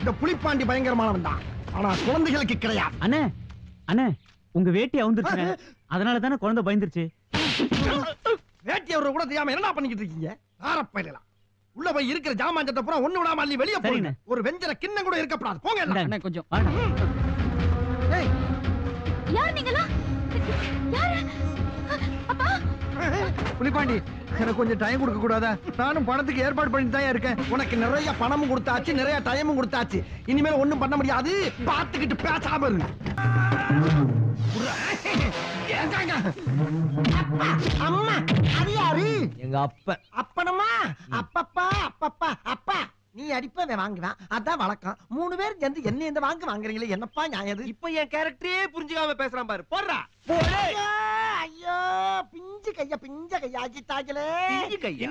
இந்த புலிப்பாண்டி பயங்கரமானவன் தான் ஆனா குழந்தைகளுக்கு கிடையாது அண்ணே அண்ணே உங்க வேட்டி அவுந்துருச்சுங்க அதனால தானே குழந்தை பயந்துருச்சு வேட்டி அவரை கூட தெரியாம என்ன பண்ணிக்கிட்டு இருக்கீங்க ஆரப்பயிலாம் உள்ள போய் இருக்கிற ஜாமான் பூரா ஒண்ணு விடாம அள்ளி வெளியே போறீங்க சரிண்ணே. ஒரு வெஞ்சர கிண்ணம் கூட இருக்கப்படாது போங்க எல்லாம். அண்ணே கொஞ்சம் வாண்ணே. ஏய், யார் நீங்களா யாரு அப்பா புலிப்பாண்டி எனக்கு கொஞ்சம் டைம் கொடுக்க கூடாதா நானும் பணத்துக்கு ஏற்பாடு பண்ணி தான் இருக்கேன் உனக்கு நிறைய பணமும் கொடுத்தாச்சு நிறைய டைமும் கொடுத்தாச்சு இனிமேல் ஒண்ணும் பண்ண முடியாது பார்த்துக்கிட்டு பேசாம இருங்க ஏங்காங்க. அப்பா, அம்மா அது யாரு எங்க அப்ப அப்பனம்மா அப்பப்பா அப்பப்பா அப்பா நீ அடிப்பவன் வாங்குவான் அதான் வழக்கம் மூணு பேர் சேர்ந்து என்ன இந்த வாங்க வாங்குறீங்களே என்னப்பா நியாயம் இப்ப என் கேரக்டரே புரிஞ்சுக்காம பேசுறான் பாரு போடுறா ஐயோ, ஐயோ பிஞ்சு கையா பிஞ்ச கையா ஆக்கிட்டாங்களே பிஞ்சு கையா?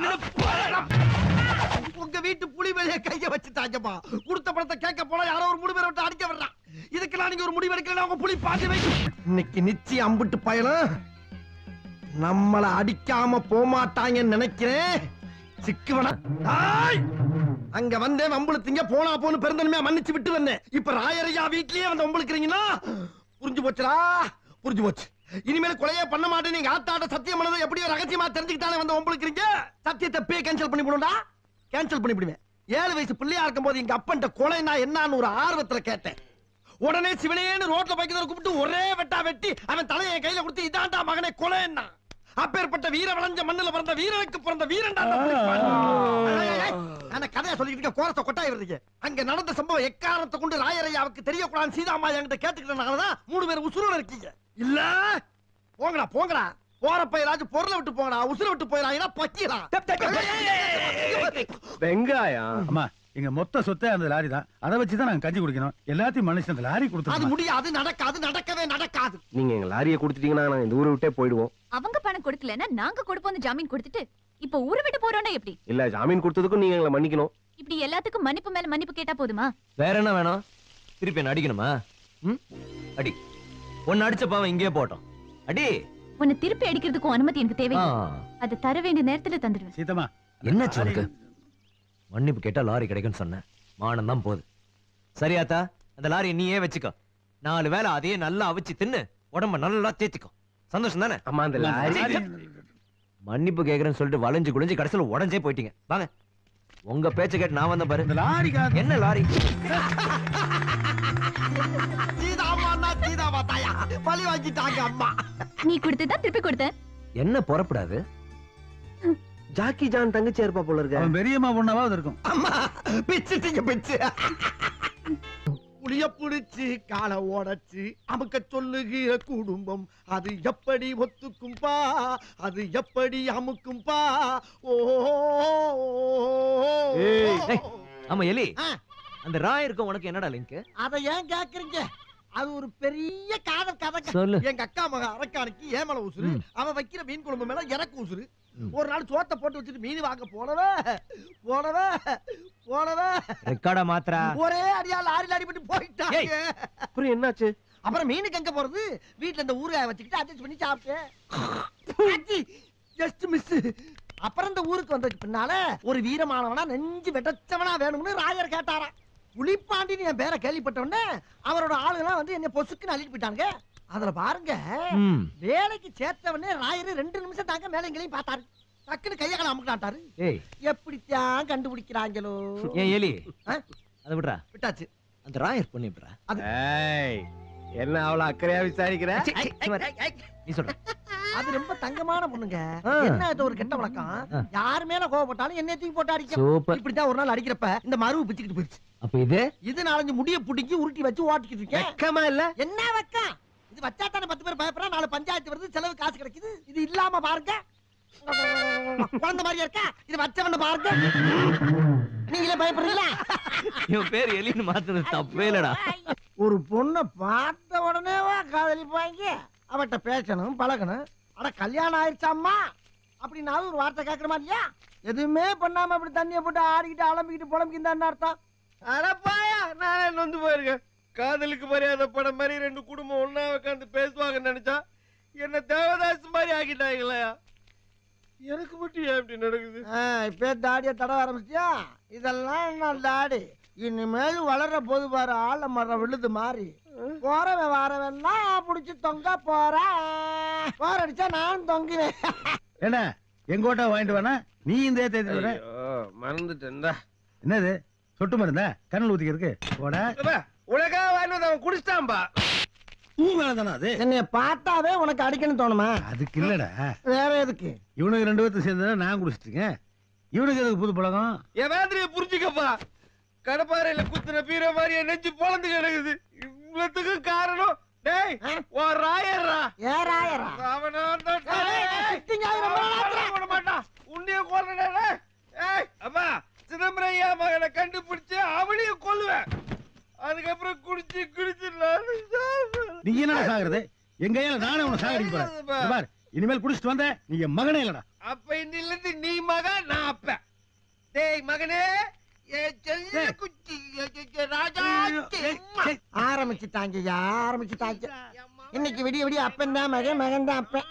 உங்க வீட்டு புலி மேலே கைய வச்சுட்டாங்கப்பா கொடுத்த பணத்தை கேட்க போனா யாரோ ஒரு மூணு பேரை விட்டு அடிக்க வர்றான் இதுக்கெல்லாம் நீங்க ஒரு முடிவு எடுக்கல உங்க புலி பாத்து வை இன்னைக்கு நிச்சயம் அம்பிட்டு பயலும் நம்மள அடிக்காம போமாட்டாங்கன்னு நினைக்கிறேன் சிக்குவனா ஆய்! அங்க வந்தேன் வம்புழுத்தீங்க போனா போன்னு பெருந்தன்மையா மன்னிச்சு விட்டு வந்தேன் இப்ப ராயரையா வீட்லயே வந்து வம்புழுக்கிறீங்கன்னா புரிஞ்சு போச்சுடா புரிஞ்சு போச்சு இனிமேல் கொலையே பண்ண மாட்டேன் நீங்க ஆத்தாட்ட சத்தியம் பண்ணதை எப்படியோ ரகசியமா தெரிஞ்சுக்கிட்டாலே வந்து வம்புழுக்கிறீங்க சத்தியத்தை பே கேன்சல் பண்ணி போடுடா கேன்சல் பண்ணி விடுவேன் ஏழு வயசு பிள்ளையா இருக்கும்போது எங்க அப்பன்ட்ட கொலைனா என்னன்னு ஒரு ஆர்வத்துல கேட்டேன் உடனே சிவனேன்னு ரோட்ல பைக்கிறத கூப்பிட்டு ஒரே வெட்டா வெட்டி அவன் தலையை என் கையில கொடுத்து இதாண்டா மகனே கொலைன்னா அப்பேற்பட்ட வீர விளைஞ்ச மண்ணுல பிறந்த வீரனுக்கு பிறந்த வீரன்டா அந்த புலிப்பாண்டி. ஏய், ஏய், ஏய், நான் கதையை சொல்லிட்டு இருக்க கோரத்தை கொட்டாய் வருதுங்க அங்க நடந்த சம்பவம் எக்காரணத்தை கொண்டு ராயரையாவுக்கு தெரியக்கூடாது சீதாமா என்கிட்ட கேட்டுக்கிட்டனாலதான் மூணு பேர் உசுரோட இருக்கீங்க இல்ல போங்கடா போங்கடா போறப்ப ஏதாச்சும் பொருளை விட்டு போங்கடா உசுரை விட்டு போயிடா பக்கிடா வெங்காயம் அம்மா எங்க மொத்த சொத்தே அந்த லாரி தான் அதை வச்சு தான் நாங்க கஞ்சி குடிக்கணும் எல்லாத்தையும் மனுஷன் அந்த லாரி அது கொடுத்துருக்கோம் முடியாது நடக்காது நடக்கவே நடக்காது நீங்க எங்க லாரியை கொடுத்துட்டீங்கன்னா நாங்க இந்த ஊரை விட்டே போயிடுவோம் அவங்க பணம் கொடுக்கலன்னா நாங்க கொடுப்போம் ஜாமீன் கொடுத்துட்டு இப்ப ஊரை விட்டு போறோம்னா எப்படி இல்ல ஜாமீன் கொடுத்ததுக்கும் நீங்க எங்களை மன்னிக்கணும் இப்படி எல்லாத்துக்கும் மன்னிப்பு மேல மன்னிப்பு கேட்டா போதுமா வேற என்ன வேணும் திருப்பி என்ன அடிக்கணுமா ம் அடி ஒன்னு அடிச்ச பாவம் இங்கே போட்டோம் அடி உன்னை திருப்பி அடிக்கிறதுக்கும் அனுமதி எனக்கு தேவை ஆ, அதை தர வேண்டிய நேரத்துல தந்துடுவேன் சீதம்மா என்னாச்சு உனக்கு மன்னிப்பு கேட்டா லாரி கிடைக்கும்னு சொன்னேன் மானம் தான் போகுது சரியாத்தா அந்த லாரி நீயே வச்சுக்கோ நாலு வேளை அதையே நல்லா அவிச்சு தின்னு உடம்ப நல்லா தேத்திக்கோ சந்தோஷம் தானே அம்மா அந்த லாரி மன்னிப்பு கேக்குறேன்னு சொல்லிட்டு வளைஞ்சு குளிஞ்சு கடைசியில உடஞ்சே போயிட்டீங்க வாங்க உங்க பேச்ச கேட்டு நான் வந்தேன் பாரு இந்த லாரிக்காக என்ன லாரி சீதாமா சீதாமா தாயா பழி வாங்கிட்டாங்க அம்மா நீ கொடுத்ததான் திருப்பி கொடுத்தேன் என்ன புறப்படாது ஜாக்கி ஜான் தங்கச்சி இருப்பா போல இருக்க அவன் பெரியம்மா பொண்ணாவது இருக்கும் அம்மா பிச்சுட்டீங்க பிச்சு புளிய புடிச்சு காலை ஓடச்சு அமுக்க சொல்லுகிற குடும்பம் அது எப்படி ஒத்துக்கும்பா அது எப்படி அமுக்கும்பா ஓ ஏய், ஏய். ஆமா எலி ஆ. அந்த ராயருக்கும் உனக்கு என்னடா லிங்க் அத ஏன் கேக்குறீங்க அது ஒரு பெரிய காதல் கதை சொல்லு எங்க அக்கா மக அரக்கானுக்கு ஏமல உசுரு ம். அவன் வைக்கிற மீன் குழம்பு மேல எனக்கு உசுரு ம். ஒரு நாள் சோத்தை போட்டு வச்சுட்டு மீன் வாங்க போனவே போனவே போனவே ரெக்கார்டா மாத்திரா ஒரே அடியா லாரி லாரி பண்ணி போயிட்டாங்க அப்புறம் என்னாச்சு அப்புறம் மீனுக்கு எங்க போறது வீட்ல இந்த ஊறுகாய வச்சுக்கிட்டு அட்ஜஸ்ட் பண்ணி சாப்பிட்டேன் ஜஸ்ட் மிஸ் அப்புறம் இந்த ஊருக்கு வந்ததுக்கு பின்னால ஒரு வீரமானவனா நெஞ்சு வெட்டச்சவனா வேணும்னு ராயர் கேட்டாராம் புலிப்பாண்டின்னு என் பேரை கேள்விப்பட்ட உடனே அவரோட ஆளுங்கெல்லாம் வந்து என்ன பொசுக்குன்னு அள்ளிட்டு போயிட்டாங்க அதுல பாருங்க ம். வேலைக்கு சேர்த்தவனே ராயர் ரெண்டு நிமிஷம் தாங்க மேலைங்களையும் பார்த்தாரு டக்குன்னு கையை கால அமுக்கிட்டாரு ஏய் எப்படித்தான் கண்டுபிடிக்கிறாங்களோ ஏன் எலி ஆ? அதை விடுறா விட்டாச்சு அந்த ராயர் பொண்ணு விடுறா ஏய் என்ன அவ்வளவு அக்கறையா விசாரிக்கிற நீ சொல்ற அது ரொம்ப தங்கமான பொண்ணுங்க ஆ. என்ன இது ஒரு கெட்ட வழக்கம் ஆ. யார் மேல கோவப்பட்டாலும் என்ன தூக்கி போட்டு அடிக்கும் சூப்பர் இப்படித்தான் ஒரு நாள் அடிக்கிறப்ப இந்த மருவு பிச்சுக்கிட்டு போயிடுச்சு அப்ப இது இது நாலஞ்சு முடிய புடிக்கி உருட்டி வச்சு ஓட்டிக்கிட்டு இருக்கேன் வெக்கமா இல்ல என்ன வெக்கம் இது வச்சா தானே பத்து பேர் பயப்படுறா நாலு பஞ்சாயத்து வருது செலவு காசு கிடைக்குது இது இல்லாம பாருங்க குழந்தை மாதிரியா இருக்கா இது வச்சவன பாருங்க நீங்களே பயப்படுறீங்களா இவன் பேர் எலின்னு மாத்துனது தப்பே இல்லடா ஒரு பொண்ணை பார்த்த உடனேவா காதலிப்பாங்க அவட்ட பேசணும் பழகணும் அட கல்யாணம் ஆயிடுச்சாம்மா அப்படின்னாலும் ஒரு வார்த்தை கேட்கணுமா இல்லையா எதுவுமே பண்ணாம அப்படி தண்ணியை போட்டு ஆடிக்கிட்டு அலம்பிக்கிட்டு புலம்பிக்கிட்டு அர்த்தம் அடப்பாயா நானே நொந்து போயிருக்கேன் காதலுக்கு மரியாதை படம் மாதிரி ரெண்டு குடும்பம் ஒண்ணா உட்காந்து பேசுவாங்கன்னு நினைச்சா என்ன தேவதாஸ் மாதிரி ஆக்கிட்டாங்களா எனக்கு மட்டும் ஏன் இப்படி நடக்குது இப்போ தாடியை தடவ ஆரம்பிச்சியா இதெல்லாம் என்ன தாடி இனிமேல் வளர போது பாரு ஆல மரம் விழுது மாறி போறவன் வாரவெல்லாம் புடிச்சு தொங்க போறேன் போர் அடிச்சா நான் தொங்குவேன் என்ன எங்கோட்டா வாங்கிட்டு வேணா நீ இந்த தேதி வர ஐயோ, மறந்துட்டேன்டா என்னது சொட்டு மருந்தா கண்ணில் ஊத்திக்கிறதுக்கு போட அப்பா, உனக்காக வாங்கிட்டு வந்து அவன் குடிச்சிட்டான்பா பூ மேலதானா அது என்னைய பார்த்தாவே உனக்கு அடிக்கணும் தோணுமா அதுக்கு இல்லடா வேற எதுக்கு இவனுக்கு ரெண்டு பேர்த்து சேர்ந்து நான் குடிச்சிட்டுருக்கேன் இவனுக்கு எதுக்கு புது பழக்கம் என் வேதனையை புரிஞ்சுக்கப்பா கடப்பாறையில குத்துன பீர மாதிரி என் நெஞ்சு பொழந்து கிடக்குது இவ்வளவுக்கு காரணம் டேய் ஆ? உன் ராயர்ரா ஏறாயிரா அவனா தான் ஏய், ஏய், சித்திங்க ஆயிரம் ரூபாய் ஆச்சுடா. விட மாட்டான் உன்னைய கொல்லுடா ஏய் அம்மா சிதம்பரம் ஐயா மகனை கண்டுபிடிச்சு அவனையும் கொல்லுவேன் அதுக்கப்புறம் குடிச்சு குடிச்சு நானும் சாவேன். நீ என்னடா சாகுறது எங்க கையில நானே உன்னை சாகடிக்க போறேன் முடியாதுப்பா. இங்க பார் இனிமேல் குடிச்சிட்டு வந்த நீ என் மகனே இல்லடா அப்ப இன்னில இருந்து நீ மகன் நான் அப்ப டேய் மகனே ஏ செல்ல குச்சி ஏ, ஏ, ஏ, ராஜா ஆரம்பிச்சுட்டாங்கய்யா ஆரம்பிச்சுட்டாங்க இன்னைக்கு விடிய விடிய அப்பன் தான் மகன் மகன் தான் அப்பன்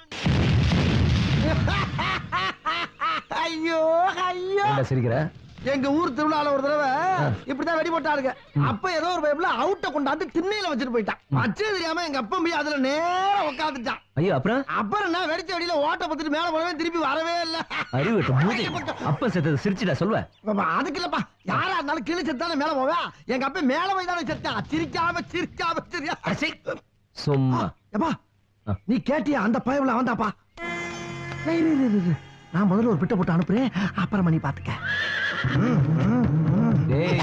ஐயோ ஐயோ ஏன்டா சிரிக்கிற எங்க ஊர் திருவிழால ஒரு தடவை இப்படிதான் வெடி போட்டாருங்க அப்ப ஏதோ ஒரு பைப்ல அவுட்ட கொண்டாந்து திண்ணையில வச்சுட்டு போயிட்டான் வச்சது தெரியாம எங்க அப்பன் போய் அதுல நேரா உட்காந்துட்டான் ஐயோ அப்புறம் அப்புறம் என்ன வெடிச்ச வெடியில ஓட்ட பத்துட்டு மேல போனவே திருப்பி வரவே இல்ல அறிவு மூதி அப்ப செத்தது சிரிச்சுடா சொல்லுவ அப்ப அதுக்கு இல்லப்பா யாரா இருந்தாலும் கீழே செத்தானே மேல போவா எங்க அப்பன் மேல போய் தானே செத்தா சிரிக்காம சிரிக்காம சிரியா அடச்சே. சும்மா எப்பா ஆ. நீ கேட்டியா அந்த பயவுல வந்தாப்பா ஏய், இரு, இரு, இரு, இரு. நான் முதல்ல ஒரு பிட்ட போட்டு அனுப்புறேன் அப்புறமா நீ பாத்துக்க ம், ம், ம். டேய்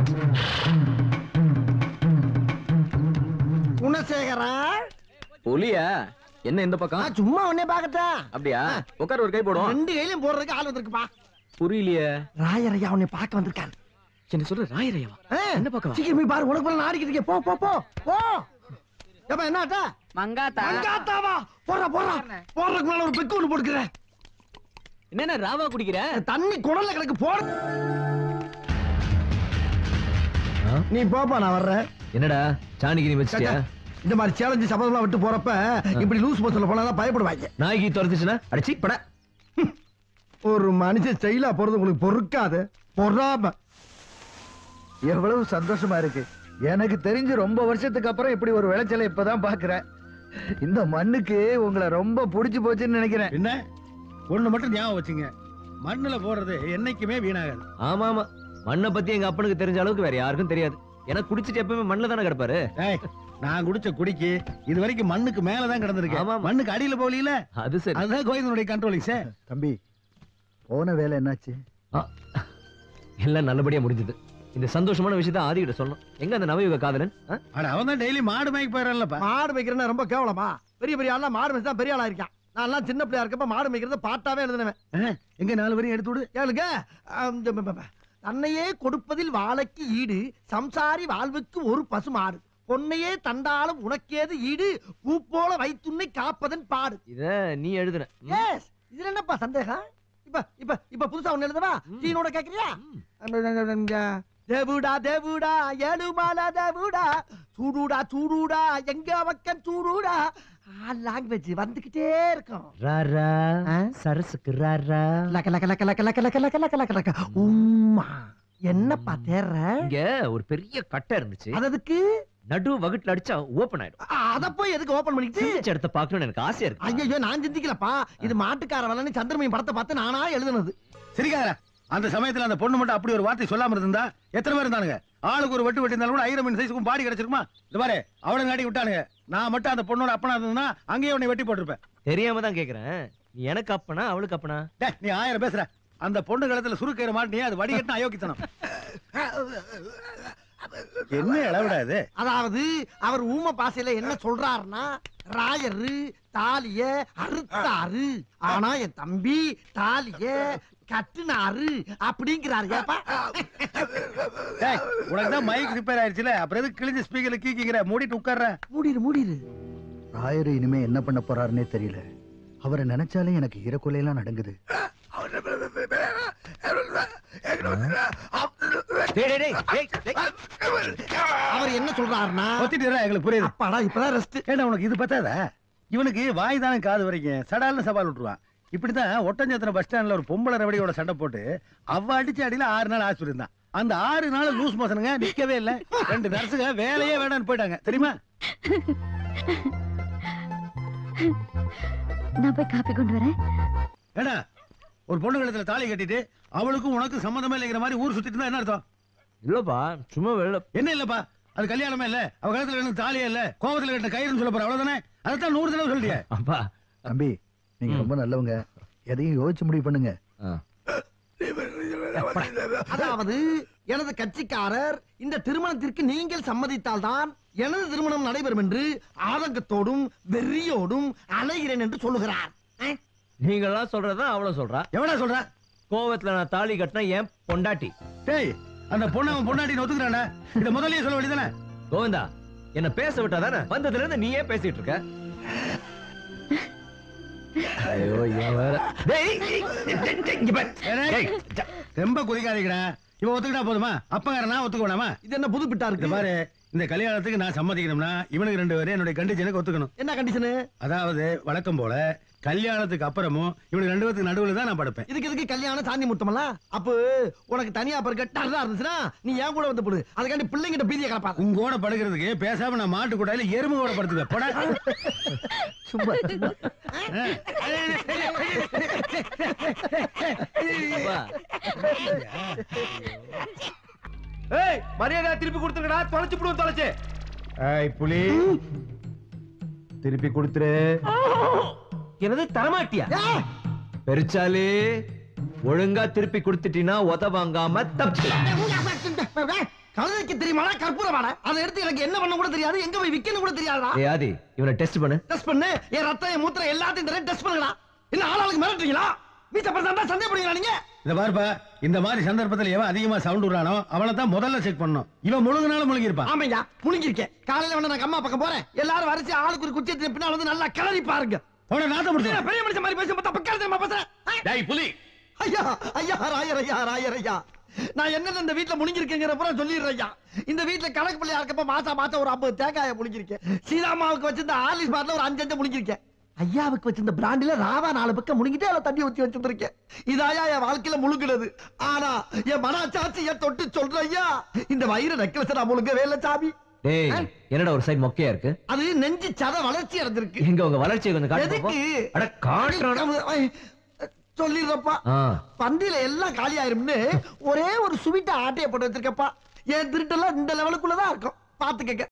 குணசேகரா புலியா என்ன இந்த பக்கம் நான் சும்மா உன்னே பாக்கட்டா அப்படியா உட்கார் ஒரு கை போடும் ரெண்டு கையிலும் போடுறதுக்கு ஆள் வந்திருக்குப்பா புரியலையே ராயரையா உன்னை பார்க்க வந்திருக்காரு என்ன சொல்ற ராயரையாவா ஆ, என்ன பார்க்கவா? சீக்கிரம் போய் பாரு உனக்கு போல நாடிக்கிட்டு இருக்கே. போ போ போ போ ஏப்பா என்னாட்டா மங்காத்தா மங்காத்தாவா போடுறா போடுறா போடுறதுக்கு மேல ஒரு பெக்கு ஒண்ணு போட்டுக்கிறேன் என்னென்ன ராவா குடிக்கிற தண்ணி குடல்ல கிடக்கு போட ஆ? நீ போப்பா நான் வர்றேன் என்னடா சாணிக்கு நீ வச்சிட்டியா இந்த மாதிரி சேலஞ்சு சபதம்லாம் விட்டு போறப்ப இப்படி லூஸ் போஸ்ட்ல போனா பயப்படுவாங்க நாய்க்கு துரத்துச்சுன்னா அடிச்சி பட ஒரு மனுஷன் ஸ்டைலா போறது உங்களுக்கு பொறுக்காது பொறாம எவ்வளவு சந்தோஷமா இருக்கு எனக்கு தெரிஞ்சு ரொம்ப வருஷத்துக்கு அப்புறம் இப்படி ஒரு விளைச்சலை இப்பதான் பாக்குறேன் இந்த மண்ணுக்கு உங்களை ரொம்ப புடிச்சு போச்சுன்னு நினைக்கிறேன் என்ன ஒண்ணு மட்டும் ஞாபகம் வச்சுங்க மண்ணுல போடுறது என்னைக்குமே வீணாகாது ஆமா ஆமா மண்ணை பத்தி எங்க அப்பனுக்கு தெரிஞ்ச அளவுக்கு வேற யாருக்கும் தெரியாது ஏன்னா குடிச்சிட்டு எப்பவுமே மண்ணுல தானே கிடப்பாரு ஏய் நான் குடிச்ச குடிக்கு இது வரைக்கும் மண்ணுக்கு மேலதான் ஆமா, கிடந்திருக்கேன் ஆமா. மண்ணுக்கு அடியில போகல அது சரி அதுதான் கோவிந்தனுடைய கண்ட்ரோலிங் சார் தம்பி போன வேலை என்னாச்சு எல்லாம் நல்லபடியா முடிஞ்சது இந்த சந்தோஷமான விஷயத்த ஆதிகிட்ட சொல்லணும் எங்க அந்த நவயுக காதலன் ஆ? அட அவன் தான் டெய்லி மாடு மேய்க்க போயிடறல்லப்பா மாடு மேய்க்கிறேன்னா ரொம்ப கேவலமா பெரிய பெரிய ஆள்லாம் மாடு மேய்ச்சா பெரிய ஆளா இருக்கான் நான் எல்லாம் சின்ன பிள்ளையா இருக்கப்ப மாடு மேய்க்கிறத பாட்டாவே எழுதுனவன் எங்க நாலு வரையும் எடுத்து விடு கேளுங்க ஆம், ஜ- ப- ப- ப. தன்னையே கொடுப்பதில் வாழைக்கு ஈடு சம்சாரி வாழ்வுக்கு ஒரு பசு மாடு பொன்னையே தண்டாலும் உனக்கேது ஈடு பூ போல வைத்துன்னை காப்பதன் பாடு இத நீ எழுதுன ம். எஸ் இதுல என்னப்பா சந்தேகம் இப்ப இப்ப இப்ப புதுசா ஒண்ணு எழுதவா ம். சீனோட கேக்குறியா ம். தேவுடா தேவுடா ஏழுமாலா தேவுடா சூடுடா சூடுடா எங்க பக்கம் சூடுடா லாங்குவேஜ் வந்துகிட்டே இருக்கும் ராரா ஆ? சரசுக்கு ராரா லக்க லக்க லக்க லக்க லக்க லக்க லக்க லக்க லக்க லக்க உம்மா என்னப்பா தேர்ற இங்க ஒரு பெரிய கட்டை இருந்துச்சு அது அதுக்கு நடு வகுட்டுல அடிச்சா ஓபன் ஆயிடும் அத போய் எதுக்கு ஓபன் பண்ணிக்கிட்டு சிரிச்ச இடத்த பார்க்கணும்னு எனக்கு ஆசையா இருக்கு ஐயோ நான் சிந்திக்கலப்பா இது மாட்டுக்கார வளன்னு சந்திரமணி படத்தை பார்த்து நானா எழுதுனது சரிக்காரா அந்த சமயத்துல அந்த பொண்ணு மட்டும் அப்படி ஒரு வார்த்தை சொல்லாம இருந்தா எத்தனை பேர் இருந்தானுங்க ஆளுக்கு ஒரு வெட்டு வெட்டி இருந்தாலும் கூட ஐரம் மீன் சைஸுக்கும் பாடி கிடைச்சிருக்குமா இந்த பாரு அவளை நாட்டி விட்டானுங்க நான் மட்டும் அந்த பொண்ணோட அப்பனா இருந்ததுன்னா அங்கேயே உன்னை வெட்டி போட்டிருப்பேன் தெரியாம தான் கேக்குறேன் நீ எனக்கு அப்பனா அவளுக்கு அப்பனா டேய், நீ ஆயிரம் பேசுற அந்த பொண்ணு கழுத்துல சுருக்கிற மாட்டினியா அது வடிகட்டின அயோக்கித்தனம் என்ன இளவிடா இது அதாவது அவர் ஊம பாசையில என்ன சொல்றாருன்னா ராயரு தாலிய அறுத்தாரு ஆனா என் தம்பி தாலிய கட்டுனாரு அப்படிங்கிறாரு ஏப்பா டேய், உனக்கு தான் மைக் ரிப்பேர் ஆயிடுச்சுல அப்புறம் எதுக்கு கிழிஞ்ச ஸ்பீக்கர்ல கீக்கிங்கிற மூடிட்டு உட்கார்ற மூடிரு மூடிரு ராயரு இனிமே என்ன பண்ண போறாருன்னே தெரியல அவரை நினைச்சாலே எனக்கு ஈரக்குலையெல்லாம் நடங்குது டேய், டேய், டேய், டேய், டேய். அவர் என்ன சொல்றாருன்னா ஒத்திட்டு எங்களுக்கு புரியுது அப்பாடா இப்பதான் ரெஸ்ட் ஏண்டா உனக்கு இது பத்தாதா இவனுக்கு வாய் தானே காது வரைக்கும் சடால்னு சவால் விட்டுருவான் இப்படிதான் ஒட்டஞ்சத்திர பஸ் ஸ்டாண்ட்ல ஒரு பொம்பளை ரவடியோட சண்டை போட்டு அவ அடிச்ச அடியில ஆறு நாள் ஆஸ்பத்திரி இருந்தான் அந்த ஆறு நாள் லூஸ் மோசனுங்க நிக்கவே இல்ல ரெண்டு நர்ஸுங்க வேலையே வேணாம்னு போயிட்டாங்க தெரியுமா நான் போய் காப்பி கொண்டு வரேன் ஏடா ஒரு பொண்ணு கழுத்துல தாலி கட்டிட்டு அவளுக்கும் உனக்கு சம்மந்தமே இல்லைங்கிற மாதிரி ஊர் சுத்திட்டு இருந்தா என்ன அர்த்தம் இல்லப்பா சும்மா வெளில என்ன இல்லப்பா அது கல்யாணமே இல்ல அவ கழுத்துல கட்டின தாலியே இல்ல கோவத்துல கட்டின கயிறுன்னு சொல்ல போற அவ்வளவுதானே அதைத்தான் நூறு தடவை சொல்லிட்டியே அப்பா தம்பி நீங்க ரொம்ப நல்லவங்க எதையும் யோசிச்சு முடிவு பண்ணுங்க அதாவது எனது கட்சிக்காரர் இந்த திருமணத்திற்கு நீங்கள் சம்மதித்தால்தான் எனது திருமணம் நடைபெறும் என்று ஆதங்கத்தோடும் வெறியோடும் அலைகிறேன் என்று சொல்லுகிறார் அஹ், நீங்களாம் சொல்றதா அவ்வளவு சொல்றா எவடா சொல்ற கோவத்துல நான் தாலி கட்டினா ஏன் பொண்டாட்டி டேய் அந்த பொண்ணு அவன் பொண்டாட்டின்னு ஒத்துக்கிறானே இத முதல்லயே சொல்ல வேண்டியதானே கோவிந்தா என்ன பேச விட்டா தானே வந்ததுல இருந்து நீயே பேசிட்டு இருக்க ஐயோ இவன் வேற டேய் இங்க பாரு. டேய், ஜ- ரொம்ப குதிக்காதீங்கடா இவன் ஒத்துக்கிட்டா போதுமா அப்பங்கார நான் ஒத்துக்க வேணாமா இது என்ன புது பிட்டா இந்த இருக்கு பாரு இந்த கல்யாணத்துக்கு நான் சம்மதிக்கணும்னா இவனுக்கு ரெண்டு பேரும் என்னுடைய கண்டிஷனுக்கு ஒத்துக்கணும் என்ன கண்டிஷனு அதாவது வழக்கம் போல கல்யாணத்துக்கு அப்புறமும் இவனுக்கு ரெண்டு பேருக்கு நடுவுல தான் நான் படுப்பேன் இதுக்கு இதுக்கு கல்யாணம் சாந்தி முத்தமல்ல அப்போ உனக்கு தனியா பிறகு டர்ரா இருந்துச்சுன்னா நீ ஏன் கூட வந்து போடு அதுக்காண்டி பிள்ளைங்கிட்ட பீதியை கலப்பாத உங்க கூட படுக்கிறதுக்கு பேசாம நான் மாட்டு கூடாயில எறும்பு கூட படுத்துவேன் போடா சும்மா அப்பா, ஏய் மரியாதை திருப்பி கொடுத்துருக்கடா தொலைச்சு போடுவோம் தொலைச்சு ஏய் புலி திருப்பி கொடுத்துரு என்னது தரமாட்டியா ஏய், பெருச்சாலி ஒழுங்கா திருப்பி கொடுத்துட்டீங்கன்னா உத வாங்காம தப்பிச்சுக்கலாம் கழுதைக்கு தெரியுமாடா கற்பூரமாடா அதை எடுத்து எனக்கு என்ன பண்ண கூட தெரியாது எங்க போய் விக்கணும் கூட தெரியாதா ஏய் ஆதி இவனை டெஸ்ட் பண்ணு டெஸ்ட் பண்ணு என் ரத்தம் என் மூத்திரம் எல்லாத்தையும் தரேன் டெஸ்ட் பண்ணுங்களா என்ன ஆளாளுக்கு மிரட்டுறீங்களா மீச பிரசாந்தா சந்தேகப்படுறீங்களா நீங்க இந்த பாருப்பா இந்த மாதிரி சந்தர்ப்பத்துல எவன் அதிகமா சவுண்ட் விடுறானோ அவனை தான் முதல்ல செக் பண்ணணும் இவன் முழுங்கினாலும் முழுங்கி இருப்பான் ஆமையா முழுங்கிருக்கேன் காலையில வேணா நான் அம்மா பக்கம் போறேன் எல்லாரும் வரிசை ஆளுக்கு ஒரு குச்சி எடுத்து பின்னால் வந்து நல்லா கிளறி பாருங்க போன நாத்த முடிச்சு என்ன பெரிய மனுஷன் மாதிரி பேச பார்த்தா பக்கம் தெரியுமா பேசுறேன் ஆ? டேய் புலி ஐயா ஐயா ராயர் ஐயா ராயர் ஐயா நான் என்னென்ன இந்த வீட்டுல முழுங்கிருக்கேங்கிற பூரா சொல்லிடுறேன் ஐயா இந்த வீட்டுல கணக்கு பிள்ளையா இருக்கப்ப மாசா மாசம் ஒரு ஐம்பது தேங்காய முழுங்கிருக்கேன் சீதாமாவுக்கு வச்சிருந்த ஆர்லிஸ் பாட்டில் ஒரு அஞ்சு அஞ்சு முழுங்கிருக்கேன் ஐயாவுக்கு வச்சிருந்த பிராண்டில ராவா நாலு பக்கம் முழுங்கிட்டு அதில் தண்ணி ஊத்தி வச்சிருந்திருக்கேன் இதாயா என் வாழ்க்கையில முழுங்குனது ஆனா என் மனச்சாட்சி என் தொட்டு சொல்ற ஐயா இந்த வயிறு நெக்லஸ் நான் முழுங்கவே இல்லை சாமி டேய் என்னடா ஒரு சைடு மொக்கையா இருக்கு அது நெஞ்சு சத வளர்ச்சி அடைஞ்சிருக்கு எங்க உங்க வளர்ச்சியை கொஞ்சம் காட்டு எதுக்கு பாப்போம். அட காட்டுறானா சொல்லிடுறப்பா ஆ பந்தியில எல்லாம் காலி ஆயிரும்னு ஒரே ஒரு சுவிட்ட ஆட்டைய போட்டு வச்சிருக்கப்பா என் திருட்டெல்லாம் இந்த லெவலுக்குள்ளதான் இருக்கும் பாத்துக்கங்க